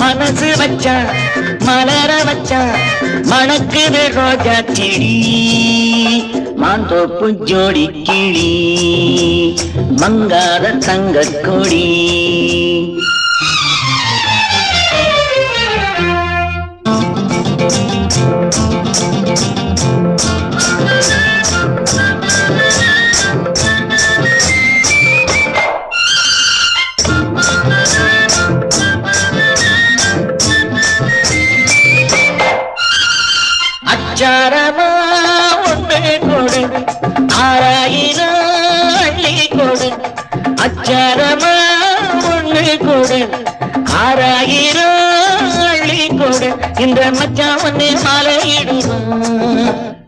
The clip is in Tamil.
மனசு வச்சா மலர வச்சா மணக்குது ரோஜா செடி மாந்தோப்பு ஜோடி கிளி மங்காத தங்க கொடி அச்சாரமா ஒன்று கொடு ஆறாயிரம் அள்ளி கொடு அச்சாரமா ஒன்று கொடு ஆறாயிரம் அள்ளி கொடு இந்த மச்சான் வந்து மாலையிடுவான்